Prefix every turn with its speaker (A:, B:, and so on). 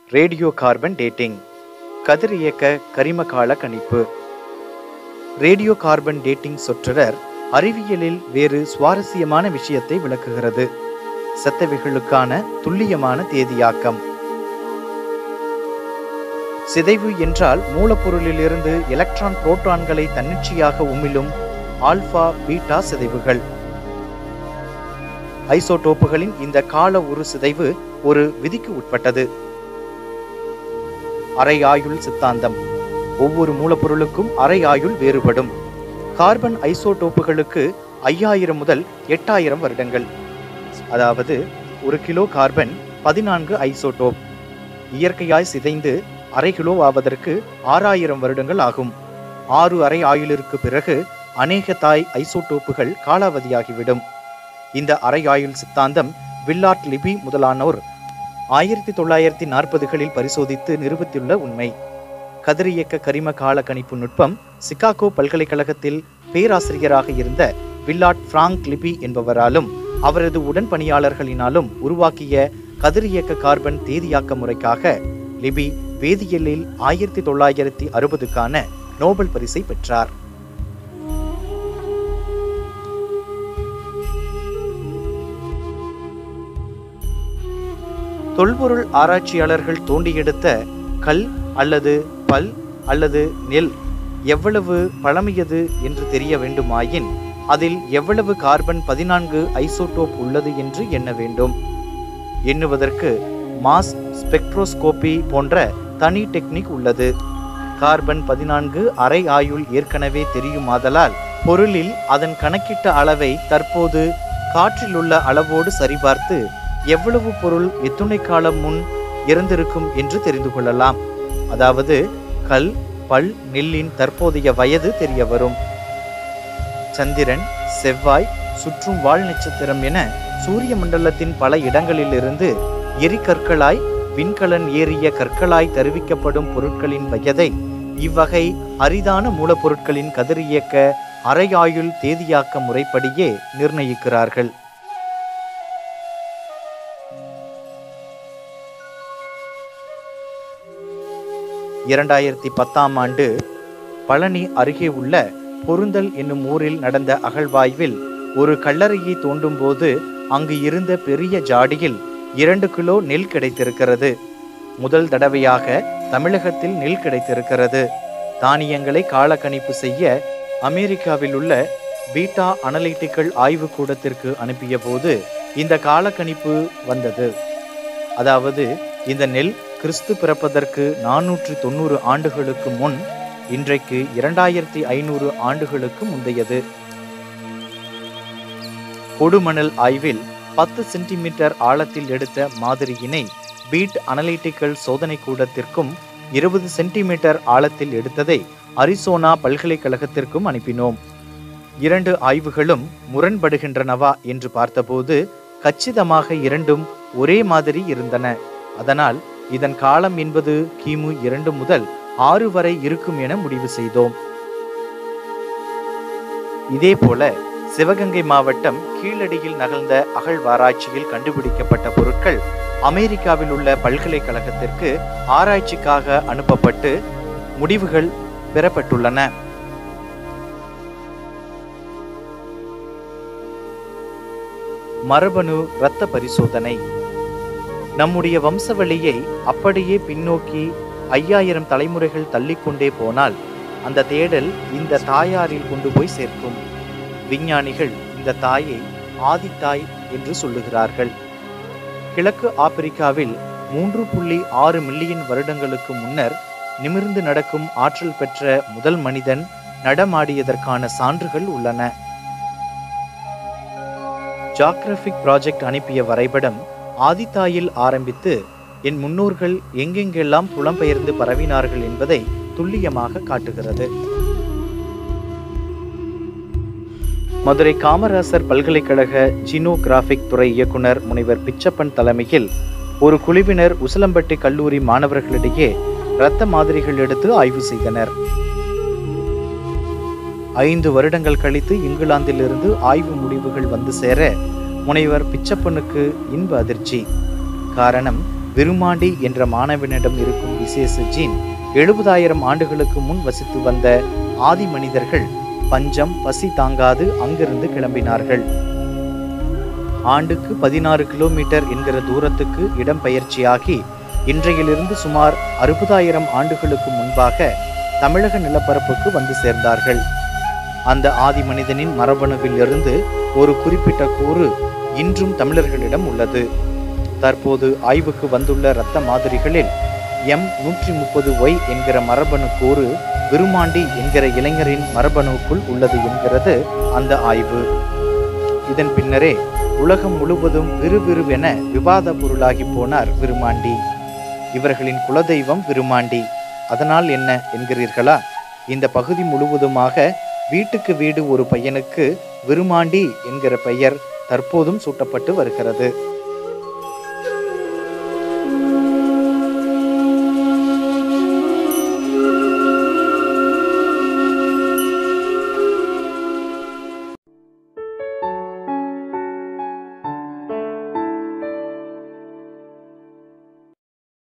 A: radio carbon dating கதிரியக்க கரிமகால கணிப்பு radio carbon dating சொற்றொடர் அறிவியலில் வேறு சுவாரஸ்யமான விஷயத்தை விளக்குகிறது செத்தவைகளுக்கான துல்லியமான தேதியாக்கம் சிதைவு என்றால் மூலப்பொருளிலிருந்து எலக்ட்ரான் புரோட்டான்களை தன்னிச்சையாக உமிழும் ஆல்பா பீட்டா சிதைவுகள் ஐசோடோப்புகளின் இந்த கால உரு சிதைவு ஒரு விதிக்கு உட்பட்டது அரை ஆயுள் சித்தாந்தம் ஒவ்வொரு மூலப்பொருளுக்கும் அரை ஆயுள் வேறுபடும் கார்பன் ஐசோடோப்புகளுக்கு ஐயாயிரம் முதல் எட்டாயிரம் வருடங்கள் அதாவது ஒரு கிலோ கார்பன் பதினான்கு ஐசோடோப் இயற்கையாய் சிதைந்து அரை கிலோ ஆவதற்கு ஆறாயிரம் வருடங்கள் ஆகும் ஆறு அரை ஆயுளிற்கு பிறகு அநேக தாய் ஐசோடோப்புகள் காலாவதியாகிவிடும் இந்த அரை ஆயுள் சித்தாந்தம் வில்லாட் லிபி முதலானோர் ஆயிரத்தி தொள்ளாயிரத்தி நாற்பதுகளில் பரிசோதித்து நிரூபித்துள்ள உண்மை கதிரியக்க கரிம கால கணிப்பு நுட்பம் சிகாகோ பல்கலைக்கழகத்தில் பேராசிரியராக இருந்த வில்லாட் பிராங்க் லிபி என்பவராலும் அவரது உடன் பணியாளர்களினாலும் உருவாக்கிய கதிரியக்க கார்பன் தேதியாக்க முறைக்காக லிபி வேதியியலில் ஆயிரத்தி தொள்ளாயிரத்தி அறுபதுக்கான நோபல் பரிசை பெற்றார் தொல்பொருள் ஆராய்ச்சியாளர்கள் தோண்டியெடுத்த கல் அல்லது பல் அல்லது நெல் எவ்வளவு பழமையது என்று தெரிய வேண்டுமாயின் அதில் எவ்வளவு கார்பன் பதினான்கு ஐசோடோப் உள்ளது என்று எண்ண வேண்டும் எண்ணுவதற்கு மாஸ் ஸ்பெக்ட்ரோஸ்கோபி போன்ற தனி டெக்னிக் உள்ளது கார்பன் பதினான்கு அரை ஆயுள் ஏற்கனவே தெரியுமாதலால் பொருளில் அதன் கணக்கிட்ட அளவை தற்போது காற்றில் உள்ள அளவோடு சரிபார்த்து எவ்வளவு பொருள் எத்துணை காலம் முன் இறந்திருக்கும் என்று தெரிந்து கொள்ளலாம் அதாவது கல் பல் நெல்லின் தற்போதைய வயது தெரிய வரும் சந்திரன் செவ்வாய் சுற்றும் வால் நட்சத்திரம் என சூரிய மண்டலத்தின் பல இடங்களிலிருந்து எரிகற்களாய் விண்கலன் ஏறிய கற்களாய் தருவிக்கப்படும் பொருட்களின் வயதை இவ்வகை அரிதான மூலப்பொருட்களின் கதிரியக்க அரையாயுள் தேதியாக்க முறைப்படியே நிர்ணயிக்கிறார்கள் இரண்டாயிரத்தி பத்தாம் ஆண்டு பழனி அருகே உள்ள பொருந்தல் என்னும் ஊரில் நடந்த அகழ்வாய்வில் ஒரு கல்லறையை தோண்டும் போது அங்கு இருந்த பெரிய ஜாடியில் இரண்டு கிலோ நெல் கிடைத்திருக்கிறது முதல் தடவையாக தமிழகத்தில் நெல் கிடைத்திருக்கிறது தானியங்களை காலக்கணிப்பு செய்ய அமெரிக்காவில் உள்ள பீட்டா அனலிட்டிக்கல் ஆய்வு கூடத்திற்கு அனுப்பிய போது இந்த காலக்கணிப்பு வந்தது அதாவது இந்த நெல் கிறிஸ்து பிறப்பதற்கு நானூற்று தொண்ணூறு ஆண்டுகளுக்கு முன் இன்றைக்கு இரண்டாயிரத்தி ஐநூறு ஆண்டுகளுக்கு முந்தையது கொடுமணல் ஆய்வில் பத்து சென்டிமீட்டர் ஆழத்தில் எடுத்த மாதிரியினை பீட் அனலிட்டிக்கல் சோதனை கூடத்திற்கும் இருபது சென்டிமீட்டர் ஆழத்தில் எடுத்ததை அரிசோனா பல்கலைக்கழகத்திற்கும் அனுப்பினோம் இரண்டு ஆய்வுகளும் முரண்படுகின்றனவா என்று பார்த்தபோது கச்சிதமாக இரண்டும் ஒரே மாதிரி இருந்தன அதனால் இதன் காலம் என்பது கிமு இரண்டு முதல் ஆறு வரை இருக்கும் என முடிவு செய்தோம் இதே போல சிவகங்கை மாவட்டம் கீழடியில் நகர்ந்த அகழ்வாராய்ச்சியில் கண்டுபிடிக்கப்பட்ட பொருட்கள் அமெரிக்காவில் உள்ள பல்கலைக்கழகத்திற்கு ஆராய்ச்சிக்காக அனுப்பப்பட்டு முடிவுகள் பெறப்பட்டுள்ளன மரபணு இரத்த பரிசோதனை நம்முடைய வம்சவழியை அப்படியே பின்னோக்கி ஐயாயிரம் தலைமுறைகள் தள்ளிக்கொண்டே போனால் அந்த தேடல் இந்த தாயாரில் கொண்டு போய் சேர்க்கும் விஞ்ஞானிகள் இந்த தாயை ஆதித்தாய் என்று சொல்லுகிறார்கள் கிழக்கு ஆப்பிரிக்காவில் மூன்று புள்ளி ஆறு மில்லியன் வருடங்களுக்கு முன்னர் நிமிர்ந்து நடக்கும் ஆற்றல் பெற்ற முதல் மனிதன் நடமாடியதற்கான சான்றுகள் உள்ளன ஜாக்ரபிக் ப்ராஜெக்ட் அனுப்பிய வரைபடம் ஆதித்தாயில் ஆரம்பித்து என் முன்னோர்கள் எங்கெங்கெல்லாம் புலம்பெயர்ந்து பரவினார்கள் என்பதை துல்லியமாக காட்டுகிறது மதுரை காமராசர் பல்கலைக்கழக ஜினோகிராபிக் துறை இயக்குனர் முனைவர் பிச்சப்பன் தலைமையில் ஒரு குழுவினர் உசிலம்பட்டி கல்லூரி மாணவர்களிடையே இரத்த மாதிரிகள் எடுத்து ஆய்வு செய்தனர் ஐந்து வருடங்கள் கழித்து இங்கிலாந்திலிருந்து ஆய்வு முடிவுகள் வந்து சேர முனைவர் பிச்சப்பனுக்கு இன்ப அதிர்ச்சி காரணம் விருமாண்டி என்ற மாணவனிடம் இருக்கும் விசேஷ ஜீன் எழுபதாயிரம் ஆண்டுகளுக்கு முன் வசித்து வந்த ஆதி மனிதர்கள் பஞ்சம் பசி தாங்காது அங்கிருந்து கிளம்பினார்கள் ஆண்டுக்கு பதினாறு கிலோமீட்டர் என்கிற தூரத்துக்கு இடம்பெயர்ச்சியாகி இன்றையிலிருந்து சுமார் அறுபதாயிரம் ஆண்டுகளுக்கு முன்பாக தமிழக நிலப்பரப்புக்கு வந்து சேர்ந்தார்கள் அந்த ஆதி மனிதனின் மரபணுவில் இருந்து ஒரு குறிப்பிட்ட கூறு இன்றும் தமிழர்களிடம் உள்ளது தற்போது ஆய்வுக்கு வந்துள்ள இரத்த மாதிரிகளில் எம் நூற்றி முப்பது ஒய் என்கிற மரபணு கூறு விருமாண்டி என்கிற இளைஞரின் மரபணுக்குள் உள்ளது என்கிறது அந்த ஆய்வு இதன் பின்னரே உலகம் முழுவதும் விறுவிறுவென விவாத பொருளாகி போனார் விருமாண்டி இவர்களின் குலதெய்வம் விருமாண்டி அதனால் என்ன என்கிறீர்களா இந்த பகுதி முழுவதுமாக வீட்டுக்கு வீடு ஒரு பையனுக்கு விருமாண்டி என்கிற பெயர் தற்போதும் சூட்டப்பட்டு வருகிறது